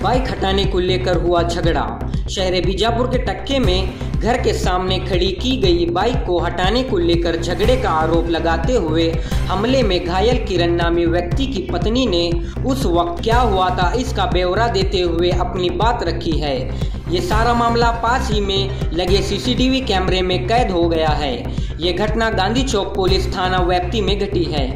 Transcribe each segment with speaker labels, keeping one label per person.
Speaker 1: bike हटाने को लेकर हुआ झगड़ा शहर बीजापुर के टक्के में घर के सामने खड़ी की गई बाइक को हटाने को लेकर झगड़े का आरोप लगाते हुए हमले में घायल किरण नामी व्यक्ति की पत्नी ने उस वक्त क्या हुआ था इसका ब्यौरा देते हुए अपनी बात रखी है ये सारा मामला पास ही में लगे सीसीटीवी कैमरे में कैद हो गया है ये घटना गांधी चौक पुलिस थाना व्यक्ति में घटी है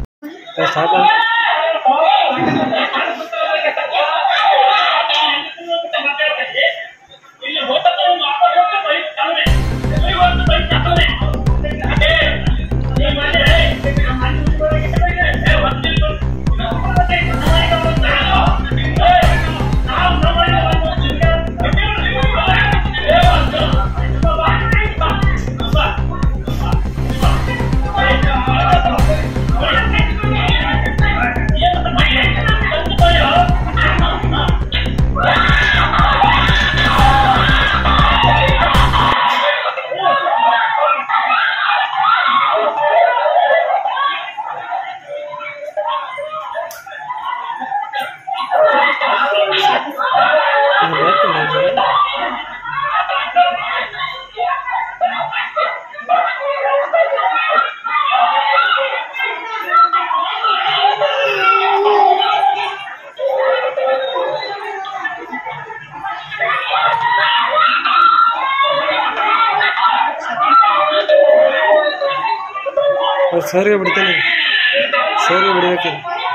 Speaker 2: ಅವ್ರು ಸರ್ಗೆ ಬಿಡ್ತೇನೆ ಸರ್ಗೆ ಬಿಡ್ಬೇಕು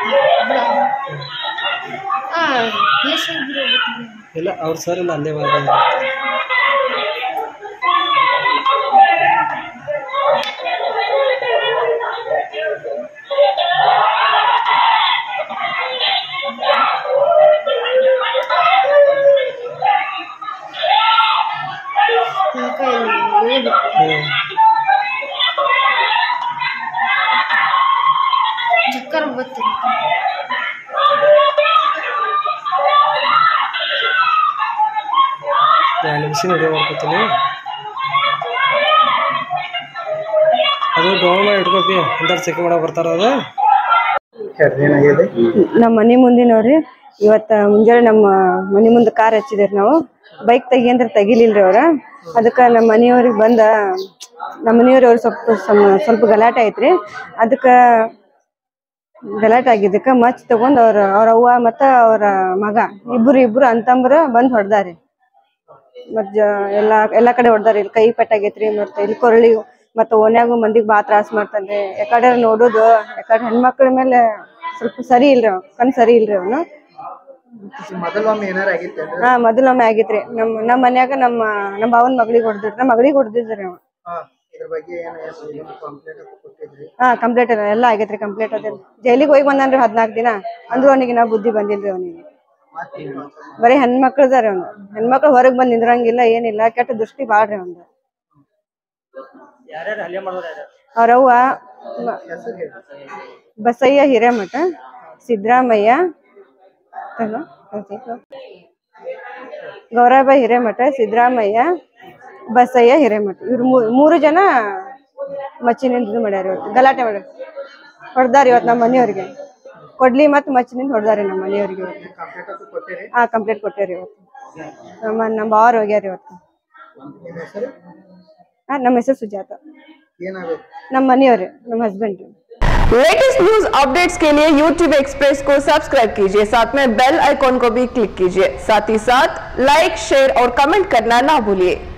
Speaker 2: ಇಲ್ಲ ಅವ್ರ ಸರ್ ಇಲ್ಲ ಅಲ್ಲೇ ಬಂದ
Speaker 3: ಚಕ್ಕರ್ ಗೊತ್ತಿಲ್ಲ
Speaker 2: ಎರಡು ನಿಮಿಷ ವಿಡಿಯೋ ಮಾಡ್ಕೊತೀನಿ ಅದು ಡೌನ್ ಮಾಡಿ ಇಟ್ಕೋತಿ ಇಂಥ ಚೆಕ್ ಮಾಡಕ್ಕೆ ಬರ್ತಾರ ಅದು
Speaker 4: ನಮ್ಮ ಮನೆ ಮುಂದಿನವ್ರಿ ಇವತ್ತ ಮುಂಜಾನೆ ನಮ್ಮ ಮನೆ ಮುಂದೆ ಕಾರ್ ಹಚ್ಚಿದ್ರಿ ನಾವು ಬೈಕ್ ತೆಗಿ ಅಂದ್ರೆ ತೆಗಿಲಿಲ್ರಿ ಅವ್ರ ಅದಕ್ಕ ನಮ್ಮ ಮನೆಯವ್ರಿಗೆ ಬಂದ ನಮ್ಮ ಮನೆಯವ್ರಿ ಅವ್ರ ಸ್ವಲ್ಪ ಸಮ- ಸ್ವಲ್ಪ ಗಲಾಟೆ ಐತ್ರಿ ಅದಕ್ಕ ಗಲಾಟೆ ಆಗಿದ್ದಕ್ಕ ಮಚ್ ತಗೊಂಡ್ ಅವ್ರ ಅವ್ರ ಅವ್ವ ಮತ್ತ ಅವ್ರ ಮಗ ಇಬ್ರು ಇಬ್ರು ಅಂತಂಬ್ರ ಬಂದ್ ಹೊಡ್ದಾರಿ ಮತ್ ಜ- ಎಲ್ಲಾ ಎಲ್ಲಾ ಕಡೆ ಹೊಡ್ದಾರಿ ಇಲ್ಲಿ ಕೈ ಪೆಟ್ಟಾಗೈತ್ರಿ ಮತ್ತ ಇಲ್ಲಿ ಕೊರಳಿ ಮತ್ತ ಓನ್ಯಾಗು ಮಂದಿಗ್ ಬಾ ತ್ರಾಸ್ ಮಾಡ್ತಾನ್ರಿ ಯಾಕಡೆ ನೋಡುದು ಯಾಕಡೆ ಹೆಣ್ಮಕ್ಳ ಮೇಲೆ ಸ್ವಲ್ಪ ಸರಿ ಇಲ್ರಿ ಅವ ಕಣ್ ಸರಿ ಇಲ್ರಿ ಅವನು
Speaker 5: ಮೊದಲೊಮ್ಮೆ ಏನಾರ ಆಗಿತ್ತು
Speaker 4: ಹಾ ಮೊದಲೊಮ್ಮೆ ಆಗಿತ್ರಿ ನಮ್ ನಮ್ ಮನ್ಯಾಗ ನಮ್ಮ ನಮ್ಮ ಭಾವನ್ ಮಗಳಿಗೆ ಹೊಡ್ದಿರಿ ನಮ್ಮ ಮಗಳಿಗೆ ಹೊಡ್ದಿದ್ರಿ ಅವ
Speaker 5: ಹಾ ಇದ್ರ ಬಗ್ಗೆ ಏನು ಕಂಪ್ಲೇಂಟ್ ಕೊಟ್ಟಿದ್ರಿ
Speaker 4: ಹಾ ಕಂಪ್ಲೇಂಟ್ ಎಲ್ಲ ಆಗೈತ್ರಿ ಕಂಪ್ಲೇಂಟ್ ಅದ ಜೈಲಿಗೆ ಹೋಗಿ ಬಂದಾನ್ರಿ ಹದ್ನಾಲ್ಕ್ ದಿನ ಅಂದ್ರೂ ಅವನಿಗೆ ನಾ ಬುದ್ಧಿ ಬಂದಿಲ್ರಿ ಅವನಿಗೆ ಬರೀ ಹೆಣ್ಮಕ್ಳದಾರಿ ಅವ್ನು ಹೆಣ್ಮಕ್ಳು ಹೊರಗ್ ಬಂದ್ ನಿಂದ್ರಂಗಿಲ್ಲ ಏನಿಲ್ಲ ಕೆಟ್ಟ ದೃಷ್ಟಿ ಬಾಳ್ರಿ ಅವ್ನ್ದು ಅವ್ರವ್ವ ಮ- ಬಸಯ್ಯ ಹಿರೇಮಠ ಸಿದ್ದರಾಮಯ್ಯ ಹಲೋ ಗೌರಬಾಯಿ ಹಿರೇಮಠ ಸಿದ್ದರಾಮಯ್ಯ ಬಸಯ್ಯ ಹಿರೇಮಠ ಇವ್ರು ಮೂ- ಮೂರು ಜನ ಮಚ್ಚಿನಿಂದ ಇದು ಮಾಡ್ಯಾರ ಇವತ್ತು ಗಲಾಟೆ ಮಾಡ್ಯಾರ ಹೊಡ್ದಾರ ಇವತ್ತು ನಮ್ಮ ಮನೆಯವ್ರಿಗೆ ಕೊಡ್ಲಿ ಮತ್ತು ಮಚ್ಚಿನಿಂದ ಹೊಡ್ದಾರಿ ನಮ್ಮ ಮನೆಯವ್ರಿಗೆ ಇವತ್ತು
Speaker 5: ಕಂಪ್ಲೇಂಟ್ ಅದು ಕೊಟ್ಟಿರಿ
Speaker 4: ಹಾ ಕಂಪ್ಲೇಂಟ್ ಕೊಟ್ಟೇರಿ ಇವತ್ತು ನಮ್ಮ ನಮ್ಮ ಬಾವರು ಹೋಗ್ಯಾರ ಇವತ್ತು
Speaker 5: ನಿಮ್ಮ ಹೆಸರು
Speaker 4: ಹಾ ನಮ್ಮ ಹೆಸರು ಸುಜಾತ
Speaker 5: ಏನಾಗಬೇಕು
Speaker 4: ನಮ್ಮ ಮನೆಯವ್ರಿ ನಮ್ಮ ಹಸ್ಬೆಂಡ್
Speaker 6: लेटेस्ट न्यूज अपडेट्स के लिए YouTube एक्सप्रेस को सब्सक्राइब कीजिए साथ में बेल आइकॉन को भी क्लिक कीजिए साथ ही साथ लाइक शेयर और कमेंट करना ना भूलिए